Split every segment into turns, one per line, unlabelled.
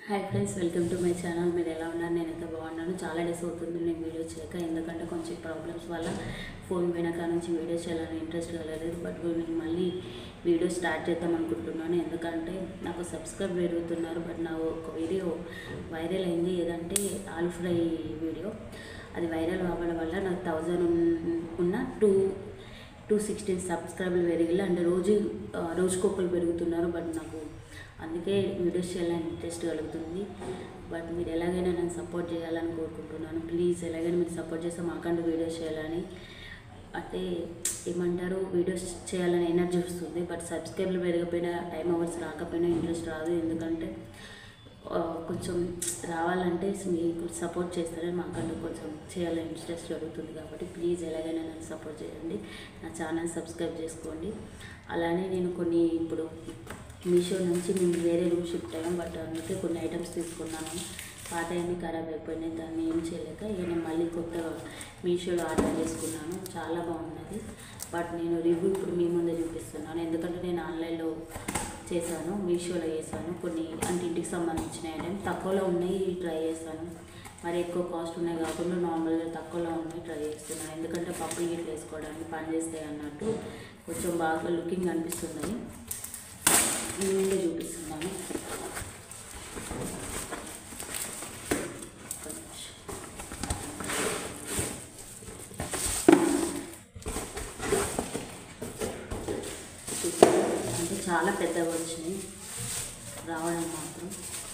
Hi friends welcome to my channel మీరు ఎలా ఉన్నారు నేనైతే బాగున్నాను చాలా డేస్ అవుతుంది నేను వీడియో చేయక ఎందుకంటే కొంచెం ప్రాబ్లమ్స్ వల్ల ఫోన్ పోయినాక నుంచి వీడియో చేయాలని ఇంట్రెస్ట్ కలగలేదు బట్ నేను మళ్ళీ వీడియో స్టార్ట్ చేద్దాం అనుకుంటున్నాను ఎందుకంటే నాకు సబ్స్క్రైబ్ పెరుగుతున్నారు బట్ నా ఒక వీడియో వైరల్ అయింది ఏదంటే ఆలు ఫ్రై వీడియో అది వైరల్ అవ్వడం వల్ల నాకు థౌజండ్ ఉన్న టూ టూ సిక్స్టీన్ సబ్స్క్రైబర్లు పెరిగిల్లు అంటే రోజు ఆ, రోజుకొకరు పెరుగుతున్నారు బట్ నాకు అందుకే వీడియోస్ చేయాలని ఇంట్రెస్ట్ కలుగుతుంది బట్ మీరు ఎలాగైనా నన్ను సపోర్ట్ చేయాలని కోరుకుంటున్నాను ప్లీజ్ ఎలాగైనా మీరు సపోర్ట్ చేస్తే మాకంటూ వీడియోస్ చేయాలని అంటే ఏమంటారు వీడియోస్ చేయాలని ఎనర్జీ వస్తుంది బట్ సబ్స్క్రైబర్లు పెరగకపోయినా టైం అవర్స్ రాకపోయినా ఇంట్రెస్ట్ రాదు ఎందుకంటే ఆ, కొంచెం రావాలంటే మీకు సపోర్ట్ చేస్తారని మాకంటూ కొంచెం చేయాలని ఇంట్రెస్ట్ జరుగుతుంది కాబట్టి ప్లీజ్ ఎలాగైనా నన్ను సపోర్ట్ చేయండి నా ఛానల్ సబ్స్క్రైబ్ చేసుకోండి అలానే నేను కొన్ని ఇప్పుడు మీషో నుంచి మేము వేరే రూమ్ షిఫ్ట్ అయ్యాం బట్ అందుకే కొన్ని ఐటమ్స్ తీసుకున్నాను పాత అన్ని ఖరాబ్ అయిపోయినాయి దాన్ని ఏం చేయలేక ఇక నేను మళ్ళీ కొత్తగా మీషోలో ఆర్డర్ చేసుకున్నాను చాలా బాగున్నది బట్ నేను రివ్యూ ఇప్పుడు మీ ముందే చూపిస్తున్నాను ఎందుకంటే నేను ఆన్లైన్లో చేశాను మీషోలో చేశాను కొన్ని అంటే ఇంటికి సంబంధించిన ఐటమ్ తక్కువలో ఉన్నాయి ట్రై చేశాను మరి ఎక్కువ కాస్ట్ ఉన్నాయి కాకుండా నార్మల్గా తక్కువలో ఉన్నాయి ట్రై చేస్తున్నాను ఎందుకంటే పప్పులు గిట్ల వేసుకోవడానికి పని చేస్తాయి అన్నట్టు కొంచెం బాగా లుకింగ్ అనిపిస్తున్నాయి మీ ముందే చూపిస్తున్నాను ఒక్క నిమిషం. చూసారా? అంటే చాలా పెద్దగా వచ్చినాయి రావడం మాత్రం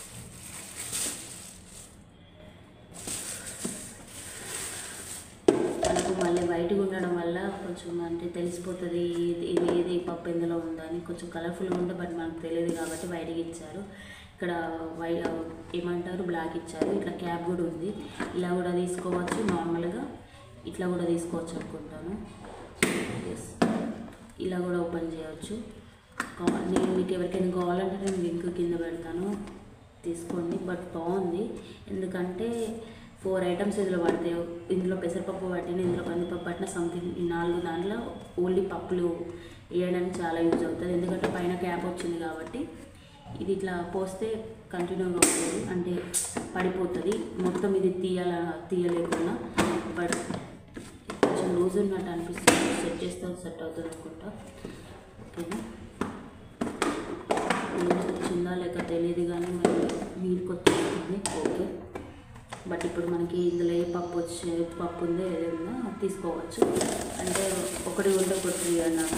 మనకు మళ్ళీ వైట్గా ఉండడం వల్ల కొంచెం అంటే తెలిసిపోతుంది ఇది ఇది ఏది పప్పు ఎందులో ఉందని కొంచెం కలర్ఫుల్గా ఉంటే బట్ మనకు తెలియదు కాబట్టి వైట్గా ఇచ్చారు ఇక్కడ వై ఏమంటారు బ్లాక్ ఇచ్చారు ఇట్లా క్యాప్ కూడా ఉంది ఇలా కూడా తీసుకోవచ్చు నార్మల్గా ఇట్లా కూడా తీసుకోవచ్చు అనుకుంటాను ఎస్ ఇలా కూడా ఓపెన్ చేయవచ్చు కా- నేను మీకు ఎవరికైనా కావాలంటే నేను లింక్ కింద పెడతాను తీసుకోండి బట్ బాగుంది ఎందుకంటే ఫోర్ ఐటమ్స్ ఇందులో పడతాయి ఇందులో పెసరపప్పు పట్టిన ఇందులో కందిపప్పు పట్టిన సంథింగ్ ఈ నాలుగు దాంట్లో ఓన్లీ పప్పులు వేయడానికి చాలా యూజ్ అవుతుంది ఎందుకంటే పైన క్యాప్ వచ్చింది కాబట్టి ఇది ఇట్లా పోస్తే కంటిన్యూగా అవుతుంది అంటే పడిపోతుంది మొత్తం ఇది తీయాల తీయలేకుండా బట్ కొంచెం లూజ్ ఉన్నట్టు అనిపిస్తుంది సెట్ చేస్తే సెట్ అవుతుంది అనుకుంటా ఓకేనా నీళ్ళు వచ్చిందా లేక తెలియదు కానీ మరి నీరు కొత్త వస్తుంది ఓకే బట్ ఇప్పుడు మనకి ఇందులో ఏ పప్పు వచ్చే పప్పు ఉందో ఏదైనా తీసుకోవచ్చు అంటే ఒకటి ఉంటే ఒకటి ఫ్రీ అన్నాను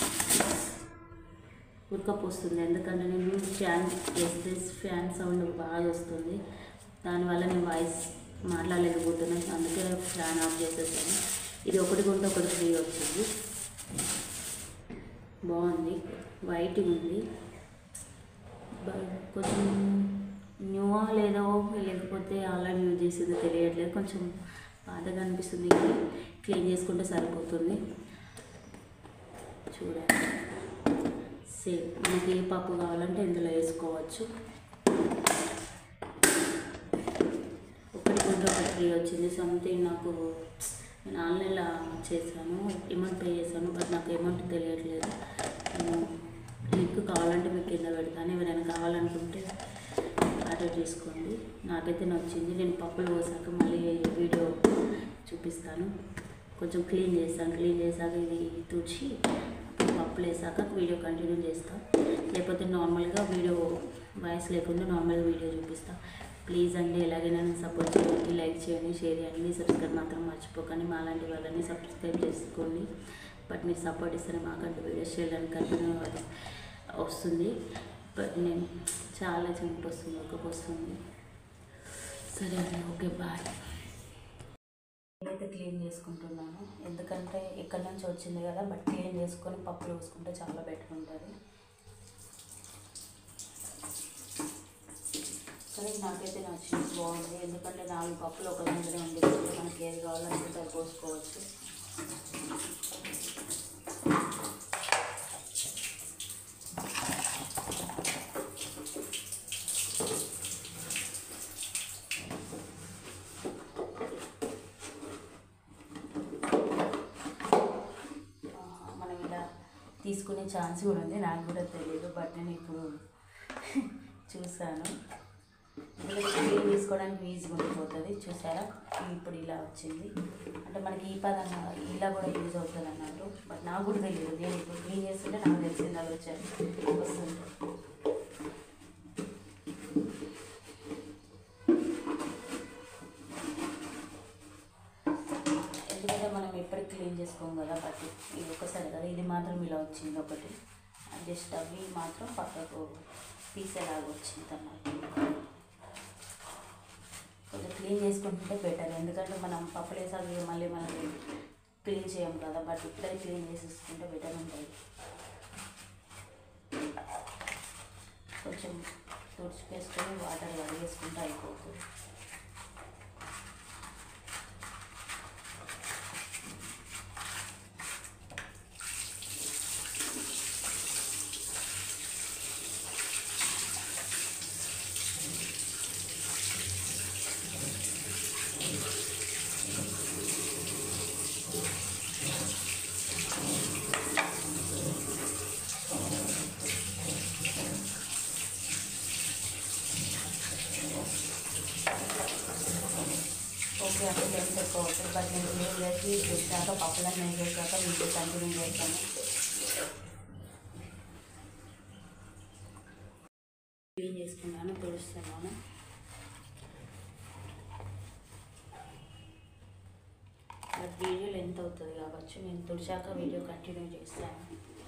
ఉడకపోస్తుంది ఎందుకంటే నేను ఫ్యాన్ వేస్తే ఫ్యాన్ సౌండ్ బాగా వస్తుంది దానివల్ల నేను వాయిస్ మాట్లాడలేకపోతున్నాను అందుకే ఫ్యాన్ ఆఫ్ చేసేసాను ఇది ఒకటి కొంటే ఒకటి ఫ్రీ వచ్చింది బాగుంది వైట్ ఉంది బ- కొంచెం న్యూవా లేదో లేకపోతే ఆల్రెడీ యూజ్ చేసేది తెలియట్లేదు కొంచెం బాధగా అనిపిస్తుంది క్లీన్ చేసుకుంటే సరిపోతుంది చూడండి సేమ్ మనకి ఏ పప్పు కావాలంటే ఇందులో వేసుకోవచ్చు ఒకటి కొంటే ఒకటి ఫ్రీ వచ్చింది సంథింగ్ నాకు నేను ఆన్లైన్లో చేశాను అమౌంట్ పే చేశాను బట్ నాకు అమౌంట్ తెలియట్లేదు నేను లింక్ కావాలంటే మీకు కింద పెడతాను ఎవరైనా కావాలనుకుంటే ఆర్డర్ చేసుకోండి నాకైతే నచ్చింది నేను పప్పులు పోసాక మళ్ళీ వీడియో చూపిస్తాను కొంచెం క్లీన్ చేస్తాను క్లీన్ చేశాక ఇది తుడిచి పప్పులు వేసాక వీడియో కంటిన్యూ చేస్తాను లేకపోతే నార్మల్గా వీడియో వాయిస్ లేకుండా నార్మల్ వీడియో చూపిస్తా ప్లీజ్ అండి ఎలాగైనా నన్ను సపోర్ట్ చేయండి లైక్ చేయండి షేర్ చేయండి సబ్స్క్రైబ్ మాత్రం మర్చిపోకండి మా లాంటి వాళ్ళని సబ్స్క్రైబ్ చేసుకోండి బట్ మీరు సపోర్ట్ ఇస్తేనే మాకంటూ వీడియోస్ చేయడానికి కంటిన్యూ వస్తుంది బట్ నేను చాలా చెంపు వస్తుంది ఒక వస్తుంది సరే అండి ఓకే బాయ్ నేనైతే క్లీన్ చేసుకుంటున్నాను ఎందుకంటే ఎక్కడి నుంచి వచ్చింది కదా బట్ క్లీన్ చేసుకొని పప్పులు వేసుకుంటే చాలా బెటర్ ఉంటుంది కానీ నాకైతే నచ్చింది బాగుంది ఎందుకంటే నాలుగు పప్పులు ఒక దగ్గర ఉండి మనకి ఏది కావాలంటే అది పోసుకోవచ్చు ఆ, మనం ఇలా తీసుకునే ఛాన్స్ కూడా ఉంది నాకు కూడా తెలియదు బట్ నేను ఇప్పుడు చూశాను ఇలా క్లీన్ చేసుకోవడానికి ఈజీగా ఉండిపోతుంది చూసారా ఇప్పుడు ఇలా వచ్చింది అంటే మనకి ఈ పదంగా ఇలా కూడా యూజ్ అవుతుంది అన్నట్టు బట్ నాకు కూడా తెలియదు నేను ఇప్పుడు క్లీన్ చేస్తుంటే నాకు తెలిసింది అది వచ్చారు వస్తుంది ఎందుకంటే మనం ఎప్పటికి క్లీన్ చేసుకోం కదా బట్ ఇది ఒకసారి కదా ఇది మాత్రం ఇలా వచ్చింది ఒకటి జస్ట్ అవి మాత్రం పక్కకు తీసేలాగా వచ్చింది అన్నమాట కొంచెం క్లీన్ చేసుకుంటుంటే బెటర్ ఎందుకంటే మనం పప్పులు వేసాక మళ్ళీ మనం క్లీన్ చేయం కదా బట్ ఇప్పుడే క్లీన్ చేసేసుకుంటే బెటర్ ఉంటుంది కొంచెం తుడిచిపేసుకొని వాటర్ కడిగేసుకుంటే అయిపోతుంది ఓకే అంటే లెంత్ ఎక్కువ అవుతుంది బట్ నేను క్లీన్ చేసి చూసాక పప్పులను నేను చేశాక వీటికి కంటిన్యూ చేస్తాను క్లీన్ చేసుకున్నాను తుడుస్తున్నాను బట్ వీడియో లెంత్ అవుతుంది కాబట్టి నేను తుడిచాక వీడియో కంటిన్యూ చేస్తాను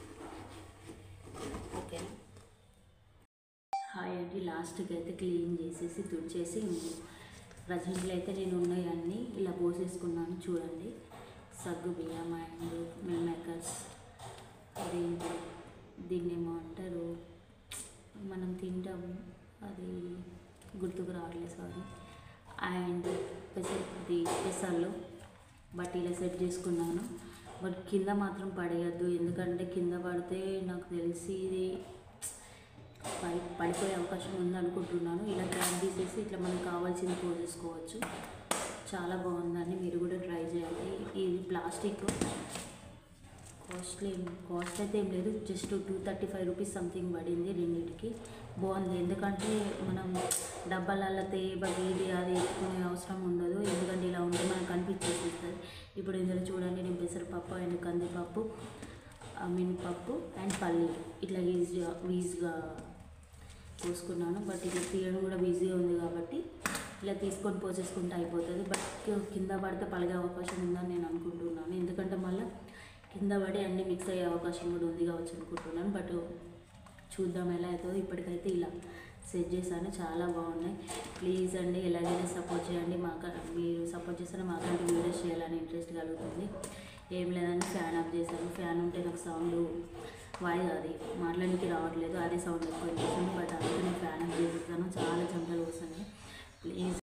ఓకేనా హాయ్ అండి లాస్ట్కి అయితే క్లీన్ చేసేసి తుడిచేసి ప్రజెంట్లో అయితే నేను ఉన్నాయన్నీ ఇలా పోసేసుకున్నాను చూడండి సగ్గు బియ్యం అండ్ మిల్ మేకర్స్ అదేంటి దీన్ని ఏమో అంటారు మనం తింటాము అది గుర్తుకు రావట్లేదు సారీ అండ్ పెసరది పెసర్లు బట్ ఇలా సెట్ చేసుకున్నాను బట్ కింద మాత్రం పడేయద్దు ఎందుకంటే కింద పడితే నాకు తెలిసి ఇది పడి పడిపోయే అవకాశం ఉంది అనుకుంటున్నాను ఇలా క్యాన్ తీసేసి ఇట్లా మనకు కావాల్సింది పోసేసుకోవచ్చు చాలా బాగుందండి మీరు కూడా ట్రై చేయండి ఇది ప్లాస్టిక్ కాస్ట్లీ కాస్ట్ అయితే ఏం లేదు just two thirty five rupees something పడింది రెండింటికి బాగుంది ఎందుకంటే మనం డబ్బాలలో తేబగి ఇది అది ఎత్తుకునే అవసరం ఉండదు ఎందుకంటే ఇలా ఉంటే మనకు కనిపించేస్తుంది ఇప్పుడు ఇందులో చూడండి నేను పెసరపప్పు అండ్ కందిపప్పు ఆ మినపప్పు అండ్ పల్లి ఇట్లా ఈజీగా ఈజీగా పోసుకున్నాను బట్ ఇది తీయడం కూడా ఈజీగా ఉంది కాబట్టి ఇలా తీసుకొని పోసేసుకుంటే అయిపోతుంది బట్ కింద పడితే పలిగే అవకాశం ఉందని నేను అనుకుంటున్నాను ఎందుకంటే మళ్ళీ కింద పడి అన్నీ మిక్స్ అయ్యే అవకాశం కూడా ఉంది కావచ్చు అనుకుంటున్నాను బట్ చూద్దాం ఎలా అవుతుందో ఇప్పటికైతే ఇలా సెట్ చేశాను చాలా బాగున్నాయి ప్లీజ్ అండి ఎలాగైనా సపోర్ట్ చేయండి మాకు మీరు సపోర్ట్ చేస్తే మాకంటే వీడియోస్ చేయాలని ఇంట్రెస్ట్ కలుగుతుంది ఏం లేదని ఫ్యాన్ ఆఫ్ చేశాను ఫ్యాన్ ఉంటే నాకు సౌండ్ వాయిస్ అది మాట్లాడడానికి రావట్లేదు అదే సౌండ్ ఎక్కువ వినిపిస్తుంది బట్ అందుకే నేను ఫ్యాన్ ఆఫ్ చేసేసాను చాలా చెమటలు వస్తున్నాయి ప్లీజ్